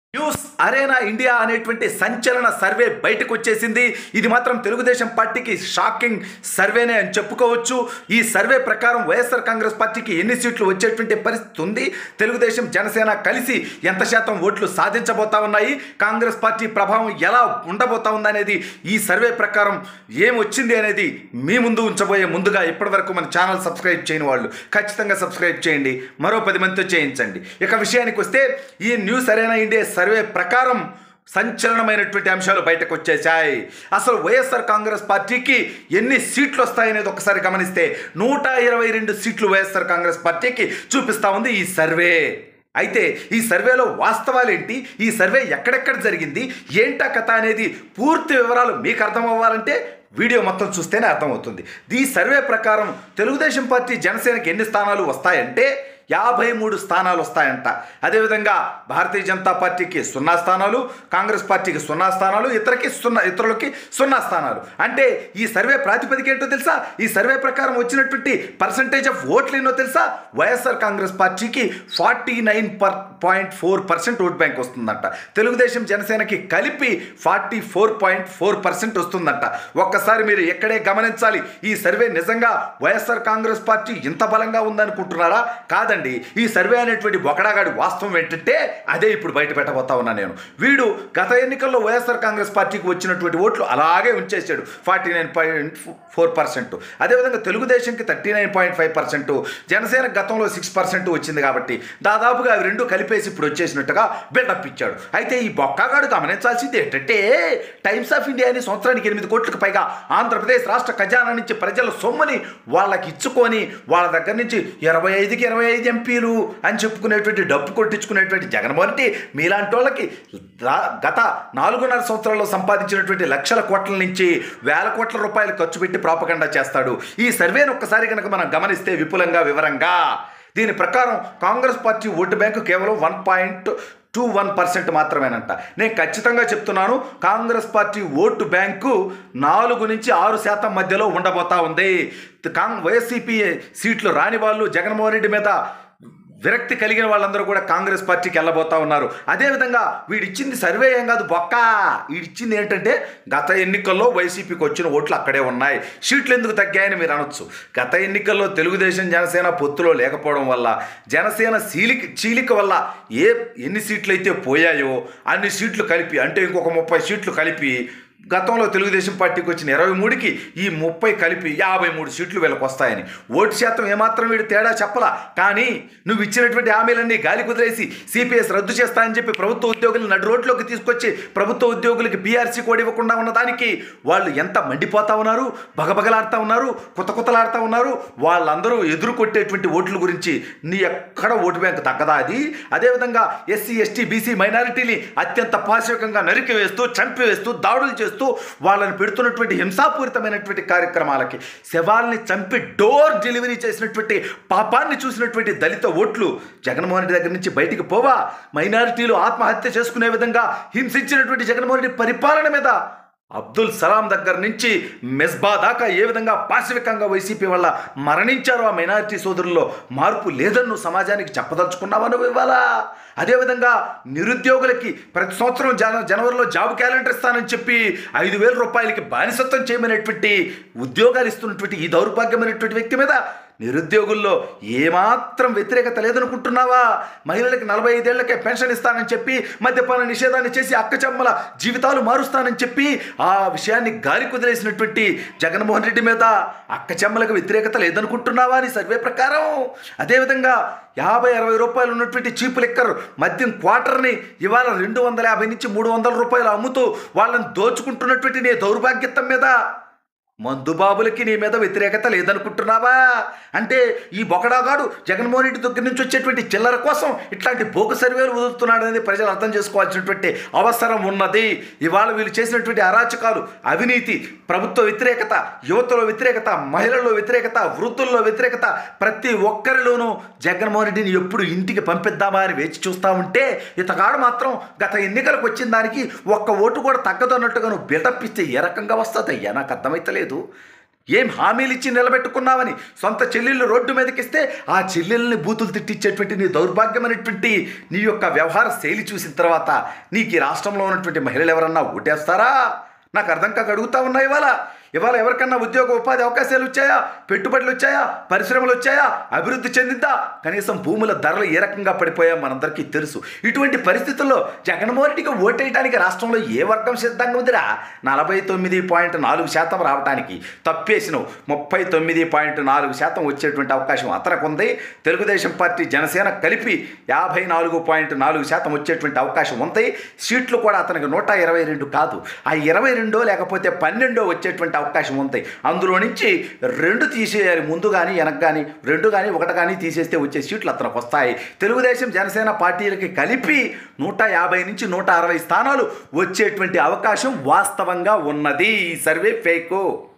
news arena India అనేటువంటి సంచలన survey బయటకు వచ్చేసింది ఇది మాత్రం తెలుగుదేశం పార్టీకి షాకింగ్ సర్వేనే అని చెప్పుకోవచ్చు ఈ సర్వే ప్రకారం వైఎస్ఆర్ కాంగ్రెస్ పార్టీకి ఎన్ని సీట్లు వచ్చేటువంటి పరిస్థితి ఉంది తెలుగుదేశం జనసేన కలిసి ఎంత శాతం ఓట్లు సాధించబోతా ఉన్నాయి కాంగ్రెస్ పార్టీ ప్రభావం ఎలా ఉండబోతా ఉందనేది ఈ సర్వే ప్రకారం ఏం వచ్చింది అనేది మీ ముందు ఉంచబోయే ముందుగా ఇప్పటివరకు మన ఛానల్ సబ్స్క్రైబ్ చేయని వాళ్ళు ఖచ్చితంగా సబ్స్క్రైబ్ చేయండి మరో పది మందితో చేయించండి ఇక విషయానికి వస్తే ఈ న్యూస్ అరేనా ఇండియా సర్వే ప్రకారం సంచలనమైనటువంటి అంశాలు బయటకు వచ్చేసాయి అసలు వైఎస్ఆర్ కాంగ్రెస్ పార్టీకి ఎన్ని సీట్లు వస్తాయనేది ఒకసారి గమనిస్తే నూట ఇరవై రెండు సీట్లు వైఎస్ఆర్ కాంగ్రెస్ పార్టీకి చూపిస్తా ఉంది ఈ సర్వే అయితే ఈ సర్వేలో వాస్తవాలేంటి ఈ సర్వే ఎక్కడెక్కడ జరిగింది ఏంటా కథ అనేది పూర్తి వివరాలు మీకు అర్థం అవ్వాలంటే వీడియో మొత్తం చూస్తేనే అర్థమవుతుంది ఈ సర్వే ప్రకారం తెలుగుదేశం పార్టీ జనసేనకి ఎన్ని స్థానాలు వస్తాయంటే యాభై మూడు స్థానాలు వస్తాయంట అదేవిధంగా భారతీయ జనతా పార్టీకి సున్నా స్థానాలు కాంగ్రెస్ పార్టీకి సున్నా స్థానాలు ఇతరకి సున్నా ఇతరులకి సున్నా స్థానాలు అంటే ఈ సర్వే ప్రాతిపదిక ఏంటో తెలుసా ఈ సర్వే ప్రకారం వచ్చినటువంటి పర్సంటేజ్ ఆఫ్ ఓట్లు ఎన్నో తెలుసా వైఎస్ఆర్ కాంగ్రెస్ పార్టీకి forty nine per point four percent vote bank వస్తుందంట తెలుగుదేశం జనసేనకి కలిపి forty four point four percent వస్తుందంట ఒక్కసారి మీరు ఎక్కడే గమనించాలి ఈ సర్వే నిజంగా వైఎస్ఆర్ కాంగ్రెస్ పార్టీ ఇంత బలంగా ఉందనుకుంటున్నారా కాదండి ఈ సర్వే అనేటువంటి బొకడాగాడి వాస్తవం ఏంటంటే అదే ఇప్పుడు బయట పెట్టబోతా ఉన్నా నేను వీడు గత ఎన్నికల్లో వైఎస్ఆర్ కాంగ్రెస్ పార్టీకి వచ్చినటువంటి ఓట్లు అలాగే ఉంచేసాడు forty nine point four percent అదేవిధంగా తెలుగుదేశంకి thirty nine point five percent Janasena గతంలో సిక్స్ పర్సెంట్ వచ్చింది కాబట్టి దాదాపుగా అవి రెండు కలిపేసి ఇప్పుడు వచ్చేసినట్టుగా బిల్డప్ ఇచ్చాడు అయితే ఈ బొక్కగాడు గమనించాల్సింది ఏంటంటే టైమ్స్ ఆఫ్ ఇండియా అని సంవత్సరానికి ఎనిమిది కోట్లకు పైగా ఆంధ్రప్రదేశ్ రాష్ట్ర ఖజానా నుంచి ప్రజల సొమ్ముని వాళ్ళకి ఇచ్చుకొని వాళ్ళ దగ్గర నుంచి ఇరవై ఐదుకి ఇరవై ఐదు ఎంపీలు అని చెప్పుకునేటువంటి డబ్బు కొట్టించుకునేటువంటి జగన్మోహన్ రెడ్డి మీలాంటి వాళ్ళకి రా- గత నాలుగున్నర సంవత్సరాల్లో సంపాదించినటువంటి లక్షల కోట్ల నుంచి వేల కోట్ల రూపాయలు ఖర్చు పెట్టి ప్రాపగండా చేస్తాడు ఈ సర్వేను ఒక్కసారి కనుక మనం గమనిస్తే విపులంగా వివరంగా దీని ప్రకారం కాంగ్రెస్ పార్టీ ఓటు బ్యాంకు కేవలం one point two one percent మాత్రమేనంట నేను ఖచ్చితంగా చెప్తున్నాను కాంగ్రెస్ పార్టీ ఓటు బ్యాంకు నాలుగు నుంచి ఆరు శాతం మధ్యలో ఉండబోతా ఉంది కాంగ్ వైఎస్సీపీ సీట్లు రాని వాళ్ళు జగన్మోహన్ రెడ్డి మీద విరక్తి కలిగిన వాళ్ళందరూ కూడా కాంగ్రెస్ పార్టీకి వెళ్ళబోతా ఉన్నారు అదేవిధంగా వీడిచ్చింది సర్వే ఏం కాదు బొక్క వీడిచ్చింది ఏంటంటే గత ఎన్నికల్లో వైసీపీకి వచ్చిన ఓట్లు అక్కడే ఉన్నాయి సీట్లు ఎందుకు తగ్గాయని మీరు అనొచ్చు గత ఎన్నికల్లో తెలుగుదేశం జనసేన పొత్తులో లేకపోవడం వల్ల జనసేన చీలిక చీలిక వల్ల ఏ ఎన్ని సీట్లు అయితే పోయాయో అన్ని సీట్లు కలిపి అంటే ఇంకొక ముప్పై సీట్లు కలిపి గతంలో తెలుగుదేశం పార్టీకి వచ్చిన ఇరవై మూడుకి ఈ ముప్పై కలిపి యాభై మూడు సీట్లు వీళ్ళకి వస్తాయని ఓటు శాతం ఏమాత్రం వీడు తేడా చెప్పలా కానీ నువ్వు ఇచ్చినటువంటి హామీలన్నీ గాలి కుదిరేసి సిపిఎస్ రద్దు చేస్తా అని చెప్పి ప్రభుత్వ ఉద్యోగులను నడు రోడ్లోకి తీసుకొచ్చి ప్రభుత్వ ఉద్యోగులకి బీఆర్సీ కూడా ఇవ్వకుండా ఉన్న దానికి వాళ్ళు ఎంత మండిపోతా ఉన్నారు బగబగలాడుతూ ఉన్నారు కొత్త కొత్తలాడుతూ ఉన్నారు వాళ్ళందరూ ఎదురు కొట్టేటువంటి ఓట్ల గురించి నీ ఎక్కడ ఓటు బ్యాంక్ తగ్గదా అది అదేవిధంగా ఎస్సీ ఎస్టీ బీసీ మైనారిటీని అత్యంత పాశవికంగా నరికి వేస్తూ చంపి వేస్తూ దాడులు చేస్తూ వాళ్ళని పెడుతున్నటువంటి హింసాపూరితమైనటువంటి కార్యక్రమాలకి శవాల్ని చంపి డోర్ డెలివరీ చేసినటువంటి పాపాన్ని చూసినటువంటి దళిత ఓట్లు జగన్మోహన్ రెడ్డి దగ్గర నుంచి బయటికి పోవా మైనారిటీలు ఆత్మహత్య చేసుకునే విధంగా హింసించినటువంటి జగన్మోహన్ రెడ్డి పరిపాలన మీద అబ్దుల్ సలాం దగ్గర నుంచి మెస్బా దాకా ఏ విధంగా పాశవికంగా వైసీపీ వల్ల మరణించారో ఆ మైనారిటీ సోదరుల్లో మార్పు లేదని నువ్వు సమాజానికి చెప్పదలుచుకున్నావా నువ్వు ఇవ్వాలా అదేవిధంగా నిరుద్యోగులకి ప్రతి సంవత్సరం జన జనవరిలో జాబ్ క్యాలెండర్ ఇస్తానని చెప్పి ఐదు వేల రూపాయలకి బానిసత్వం చేయమనేటువంటి ఉద్యోగాలు ఇస్తున్నటువంటి ఈ దౌర్భాగ్యమైనటువంటి వ్యక్తి మీద నిరుద్యోగుల్లో ఏమాత్రం వ్యతిరేకత లేదనుకుంటున్నావా మహిళలకు నలభై ఐదేళ్లకే పెన్షన్ ఇస్తానని చెప్పి మద్యపాన నిషేధాన్ని చేసి అక్కచెమ్మల జీవితాలు మారుస్తానని చెప్పి ఆ విషయాన్ని గాలి కుదిరేసినటువంటి జగన్మోహన్ రెడ్డి మీద అక్కచెమ్మలకు వ్యతిరేకత లేదనుకుంటున్నావా అని సర్వే ప్రకారం అదేవిధంగా యాభై అరవై రూపాయలు ఉన్నటువంటి చీపు లిక్కర్ మద్యం క్వార్టర్ని ఇవాళ రెండు వందల యాభై నుంచి మూడు వందల రూపాయలు అమ్ముతూ వాళ్ళని దోచుకుంటున్నటువంటి నీ దౌర్భాగ్యత్వం మీద మందుబాబులకి నీ మీద వ్యతిరేకత లేదనుకుంటున్నావా అంటే ఈ బొకడాగాడు జగన్మోహన్ రెడ్డి దగ్గర నుంచి వచ్చేటువంటి చిల్లర కోసం ఇట్లాంటి బోకు సర్వేలు వదులుతున్నాడు అనేది ప్రజలు అర్థం చేసుకోవాల్సినటువంటి అవసరం ఉన్నది ఇవాళ వీళ్ళు చేసినటువంటి అరాచకాలు అవినీతి ప్రభుత్వ వ్యతిరేకత యువతలో వ్యతిరేకత మహిళల్లో వ్యతిరేకత వృద్ధుల్లో వ్యతిరేకత ప్రతి ఒక్కరిలోనూ జగన్మోహన్ రెడ్డిని ఎప్పుడు ఇంటికి పంపిద్దామా అని వేచి చూస్తూ ఉంటే ఇతగాడు మాత్రం గత ఎన్నికలకు వచ్చిన దానికి ఒక్క ఓటు కూడా తగ్గదు అన్నట్టుగా నువ్వు బిల్డప్ ఇస్తే ఏ రకంగా వస్తుంది అయ్యా నాకు అర్థమైతలేదు ఏం హామీలు ఇచ్చి నిలబెట్టుకున్నావని సొంత చెల్లెళ్ళు రోడ్డు మీదకిస్తే ఆ చెల్లెల్ని బూతులు తిట్టించేటువంటి నీ దౌర్భాగ్యమైనటువంటి నీ యొక్క వ్యవహార శైలి చూసిన తర్వాత నీకు ఈ రాష్ట్రంలో ఉన్నటువంటి మహిళలు ఎవరన్నా ఓటేస్తారా నాకు అర్థం కాక అడుగుతా ఉన్నా ఇవాళ ఇవాళ ఎవరికన్నా ఉద్యోగ ఉపాధి అవకాశాలు వచ్చాయా పెట్టుబడులు వచ్చాయా పరిశ్రమలు వచ్చాయా అభివృద్ధి చెందిందా కనీసం భూముల ధరలు ఏ రకంగా పడిపోయా మనందరికీ తెలుసు ఇటువంటి పరిస్థితుల్లో జగన్మోహన్ రెడ్డికి ఓటేయడానికి రాష్ట్రంలో ఏ వర్గం సిద్ధంగా ఉందిరా నలభై తొమ్మిది పాయింట్ నాలుగు శాతం రావడానికి తప్పేసినావు ముప్పై తొమ్మిది పాయింట్ నాలుగు శాతం వచ్చేటువంటి అవకాశం అతనికి ఉంది తెలుగుదేశం పార్టీ జనసేన కలిపి యాభై నాలుగు పాయింట్ నాలుగు శాతం వచ్చేటువంటి అవకాశం ఉంది సీట్లు కూడా అతనికి నూట ఇరవై రెండు కాదు ఆ ఇరవై రెండో లేకపోతే పన్నెండో వచ్చేటువంటి అవకాశం ఉంది అందులో నుంచి రెండు తీసేయాలి ముందు కానీ వెనక కానీ రెండు కానీ ఒకటి కానీ తీసేస్తే వచ్చే సీట్లు అతనికి వస్తాయి తెలుగుదేశం జనసేన పార్టీలకి కలిపి నూట యాభై నుంచి నూట అరవై స్థానాలు వచ్చేటువంటి అవకాశం వాస్తవంగా ఉన్నది ఈ సర్వే ఫేకు